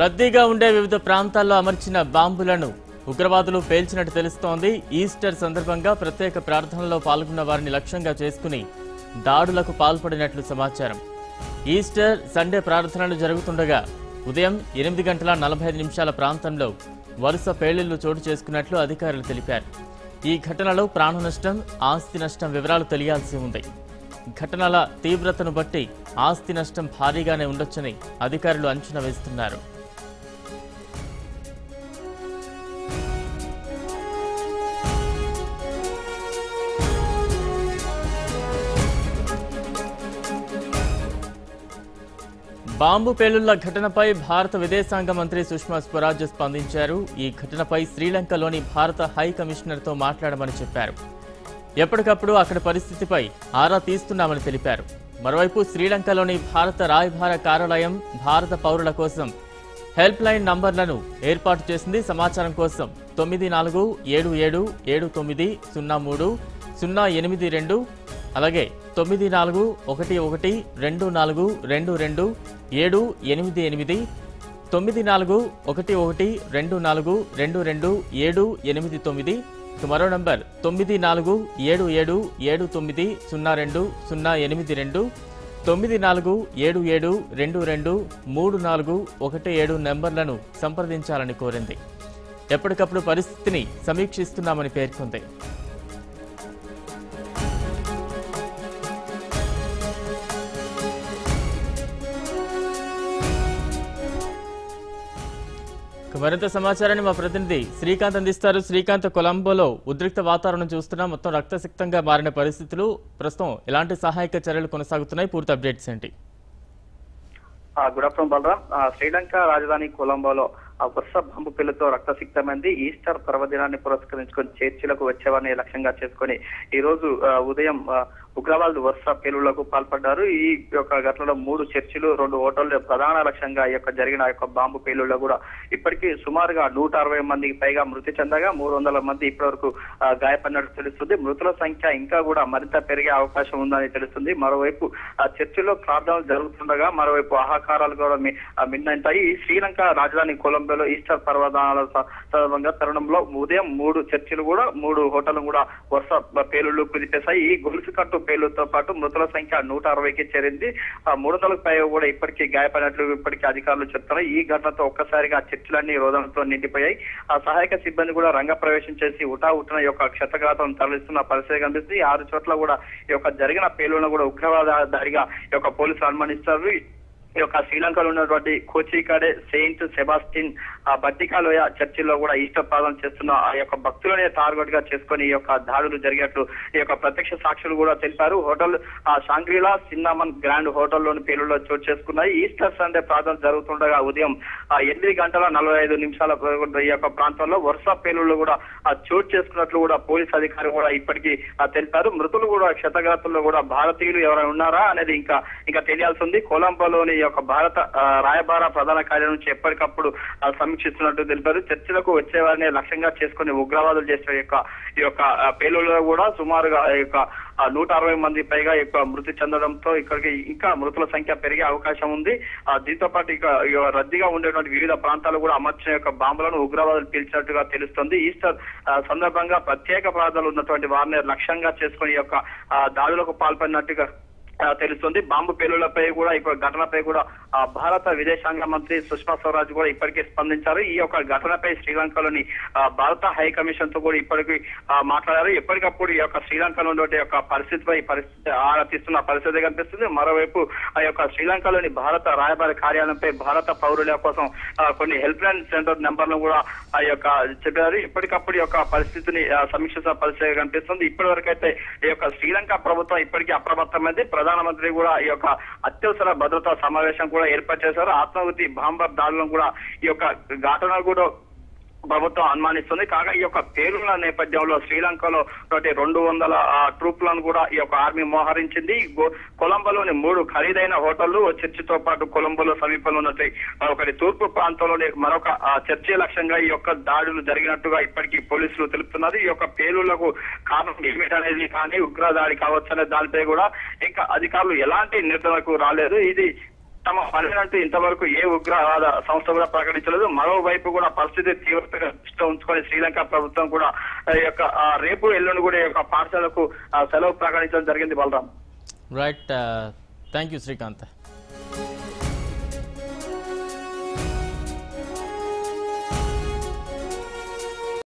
రద్దీగా ఉండే వివిధ ప్రాంతాల్లో అమర్చిన బాంబులను ఉగ్రవాదులు పేల్చినట్టు తెలుస్తోంది ఈస్టర్ సందర్భంగా ప్రత్యేక ప్రార్థనలో పాల్గొన్న వారిని లక్ష్యంగా చేసుకుని దాడులకు పాల్పడినట్లు సమాచారం ఈస్టర్ సండే ప్రార్థనలు జరుగుతుండగా ఉదయం ఎనిమిది గంటల నలభై ఐదు నిమిషాల ప్రాంతంలో వరుస పేలుళ్లు చోటు చేసుకున్నట్లు అధికారులు తెలిపారు ఈ ఘటనలో ప్రాణ నష్టం ఆస్తి నష్టం వివరాలు తెలియాల్సి ఉంది ఘటనల తీవ్రతను బట్టి ఆస్తి నష్టం భారీగానే ఉండొచ్చని అధికారులు అంచనా వేస్తున్నారు బాంబు పేలుళ్ల ఘటనపై భారత విదేశాంగ మంత్రి సుష్మా స్వరాజ్ స్పందించారు ఈ ఘటనపై శ్రీలంకలోని భారత హై కమిషనర్తో మాట్లాడమని చెప్పారు ఎప్పటికప్పుడు అక్కడి పరిస్థితిపై ఆరా తీస్తున్నామని తెలిపారు మరోవైపు శ్రీలంకలోని భారత రాయబార కార్యాలయం భారత పౌరుల కోసం హెల్ప్ లైన్ నంబర్లను ఏర్పాటు చేసింది సమాచారం కోసం తొమ్మిది నాలుగు ఏడు ఏడు ఏడు తొమ్మిది సున్నా మూడు సున్నా ఎనిమిది రెండు అలాగే తొమ్మిది నాలుగు ఒకటి ఒకటి రెండు నాలుగు రెండు రెండు ఏడు ఎనిమిది ఎనిమిది తొమ్మిది నాలుగు ఒకటి ఒకటి రెండు నాలుగు రెండు రెండు ఏడు ఎనిమిది తొమ్మిది ఇక మరో నంబర్ తొమ్మిది నాలుగు ఏడు ఏడు ఏడు తొమ్మిది సున్నా రెండు సున్నా ఎనిమిది రెండు తొమ్మిది నాలుగు ఏడు ఏడు రెండు రెండు మూడు నాలుగు ఒకటి ఏడు నెంబర్లను సంప్రదించాలని కోరింది ఎప్పటికప్పుడు పరిస్థితిని సమీక్షిస్తున్నామని పేర్కొంది ఇక మరింత సమాచారాన్ని మా ప్రతినిధి శ్రీకాంత్ అందిస్తారు శ్రీకాంత్ కొలంబోలో ఉద్రిక్త వాతావరణం చూస్తున్నా మొత్తం రక్తసిక్తంగా మారిన పరిస్థితులు ప్రస్తుతం ఎలాంటి సహాయక చర్యలు కొనసాగుతున్నాయి పూర్తి అప్డేట్స్ ఏంటి ఆ, గుడ్ ఆఫ్టర్నూన్ బలరాం ఆ, శ్రీలంక రాజధాని కొలంబోలో ఆ వరుస బాంబు పిల్లతో రక్తసిక్తమైంది ఈస్టర్ పర్వదినాన్ని పురస్కరించుకొని చర్చిలకు వచ్చేవారిని లక్ష్యంగా చేసుకొని ఈ రోజు ఆ, ఉదయం ఆ, ఉగ్రవాదులు వరుస పేలుళ్లకు పాల్పడ్డారు ఈ యొక్క ఘటనలో మూడు చర్చిలు రెండు హోటళ్లు ప్రధాన లక్ష్యంగా ఈ యొక్క జరిగిన ఆ యొక్క బాంబు పేలుళ్లు కూడా ఇప్పటికీ సుమారుగా నూట అరవై మందికి పైగా మృతి చెందగా మూడు వందల మంది ఇప్పటివరకు ఆ, గాయపడినట్టు తెలుస్తుంది మృతుల సంఖ్య ఇంకా కూడా మరింత పెరిగే అవకాశం ఉందని తెలుస్తుంది మరోవైపు ఆ చర్చిలో ప్రార్థనలు జరుగుతుండగా మరోవైపు ఆహాకారాలు కూడా మి- ఆ, మిన్నంటాయి ఈ శ్రీలంక రాజధాని కొలంబోలో ఈస్టర్ పర్వదాల స- సందర్భంగా తరుణంలో ఉదయం మూడు చర్చిలు కూడా మూడు హోటళ్లు కూడా వరుస పేలుళ్లు కుదిపేశాయి ఈ గొలుసు కట్టు పేలుతో పాటు మృతుల సంఖ్య నూట అరవైకి చేరింది ఆ మూడు వందలకు పైగా కూడా ఇప్పటికీ గాయపడినట్లు ఇప్పటికీ అధికారులు చెప్తున్నారు ఈ ఘటనతో ఒక్కసారిగా చర్చిలన్నీ రోదనతో నిండిపోయాయి ఆ సహాయక సిబ్బంది కూడా రంగ ప్రవేశం చేసి ఉటా ఉట్టిన యొక్క క్షతగాతం తరలిస్తున్న పరిస్థితి కనిపిస్తుంది ఆరు చోట్ల కూడా ఈ యొక్క జరిగిన పేలులను కూడా ఉగ్రవాద దాడిగా ఈ యొక్క పోలీసులు అనుమానిస్తారు ఈ యొక్క శ్రీలంకలో ఉన్నటువంటి కోచికాడే సెయింట్ సెబాస్టిన్ ఆ బట్టికాలోయ చర్చిల్లో కూడా ఈస్టర్ ప్రార్థన చేస్తున్న ఆ యొక్క భక్తులనే టార్గెట్ గా చేసుకొని ఈ యొక్క దాడులు జరిగినట్లు ఈ యొక్క ప్రత్యక్ష సాక్షులు కూడా తెలిపారు హోటల్ ఆ షాంగ్రీలా సిన్నామన్ గ్రాండ్ హోటల్లోని పేలుల్లో చోటు చేసుకున్నాయి ఈస్టర్ సండే ప్రార్థన జరుగుతుండగా ఉదయం ఆ ఎనిమిది గంటల నలభై ఐదు నిమిషాల ఈ యొక్క ప్రాంతంలో వరుస పేలుళ్ళు కూడా ఆ చోటు చేసుకున్నట్లు కూడా పోలీస్ అధికారి కూడా ఇప్పటికీ ఆ తెలిపారు మృతులు కూడా క్షతగాతుల్లో కూడా భారతీయులు ఎవరైనా ఉన్నారా అనేది ఇంకా ఇంకా తెలియాల్సి ఉంది కొలంబోలోని ఈ యొక్క భారత ఆ, రాయబార ప్రధాన కార్యాలయం నుంచి ఎప్పటికప్పుడు ఆ, సమీక్షిస్తున్నట్టు తెలిపారు చర్చలకు వచ్చే వారిని లక్ష్యంగా చేసుకుని ఉగ్రవాదులు చేసిన యొక్క ఈ యొక్క ఆ, పేలుళ్లలో కూడా సుమారుగా ఈ యొక్క ఆ, నూట అరవై మంది పైగా ఈ యొక్క మృతి చెందడంతో ఇక్కడికి ఇంకా మృతుల సంఖ్య పెరిగే అవకాశం ఉంది ఆ, దీంతో పాటు ఇక ఇక రద్దీగా ఉండేటువంటి వివిధ ప్రాంతాలు కూడా అమర్చిన యొక్క బాంబులను ఉగ్రవాదులు పీల్చినట్టుగా తెలుస్తుంది ఈస్టర్ ఆ, సందర్భంగా ప్రత్యేక ప్రాంతాలు ఉన్నటువంటి వారిని లక్ష్యంగా చేసుకుని ఈ యొక్క ఆ, దాడులకు పాల్పడినట్టుగా ఆ, తెలుస్తుంది బాంబు పేలుళ్లపై కూడా ఇప్పుడు ఘటనపై కూడా ఆ, భారత విదేశాంగ మంత్రి సుష్మా స్వరాజ్ కూడా ఇప్పటికే స్పందించారు ఈ యొక్క ఘటనపై శ్రీలంకలోని ఆ, భారత హై కమిషన్ తో కూడా ఇప్పటికీ ఆ, మాట్లాడారు ఎప్పటికప్పుడు ఈ యొక్క శ్రీలంకలో ఉన్నటువంటి యొక్క పరిస్థితిపై పరిస్థితి ఆరా తీస్తున్న పరిస్థితి కనిపిస్తుంది మరోవైపు ఆ యొక్క శ్రీలంకలోని భారత రాయబారి కార్యాలయంపై భారత పౌరుల కోసం ఆ, కొన్ని హెల్ప్ లైన్ సెంటర్ నెంబర్లను కూడా ఆ యొక్క చెప్పారు ఎప్పటికప్పుడు ఈ యొక్క పరిస్థితిని ఆ, సమీక్షిస్తున్న పరిస్థితి కనిపిస్తుంది ఇప్పటి వరకు అయితే ఈ యొక్క శ్రీలంక ప్రభుత్వం ఇప్పటికీ అప్రమత్తమైంది ప్రధానమంత్రి కూడా ఈ యొక్క అత్యవసర భద్రతా సమావేశం కూడా ఏర్పాటు చేశారు ఆత్మాహుతి బాంబర్ దాడులను కూడా ఈ యొక్క ఘటన కూడా ప్రభుత్వం అనుమానిస్తుంది కాగా ఈ యొక్క పేలుల నేపథ్యంలో శ్రీలంకలో తోటి రెండు వందల ఆ, ట్రూప్లను కూడా ఈ యొక్క ఆర్మీ మోహరించింది గో- కొలంబోలోని మూడు ఖరీదైన హోటళ్లు ఓ చర్చితో పాటు కొలంబోలో సమీపంలో ఉన్నట్టు ఒకటి తూర్పు ప్రాంతంలోని మరొక ఆ, చర్చి లక్ష్యంగా ఈ యొక్క దాడులు జరిగినట్టుగా ఇప్పటికీ పోలీసులు తెలుపుతున్నారు ఈ యొక్క పేలుళ్లకు కారణం ఏమిటనేది కానీ ఉగ్ర దాడి కావచ్చు అనే దానిపై కూడా ఇంకా అధికారులు ఎలాంటి నిర్ణయకు రాలేదు ఇది తమ పనినంటూ ఇంతవరకు ఏ ఉగ్రవాద సంస్థ కూడా ప్రకటించలేదు మరోవైపు కూడా పరిస్థితి తీవ్రతగా దృష్టిలో ఉంచుకొని శ్రీలంక ప్రభుత్వం కూడా ఆ యొక్క ఆ, రేపు ఎల్లుండి కూడా ఈ యొక్క పాఠశాలకు ఆ, సెలవు ప్రకటించడం జరిగింది Balaram right thank you Srikanth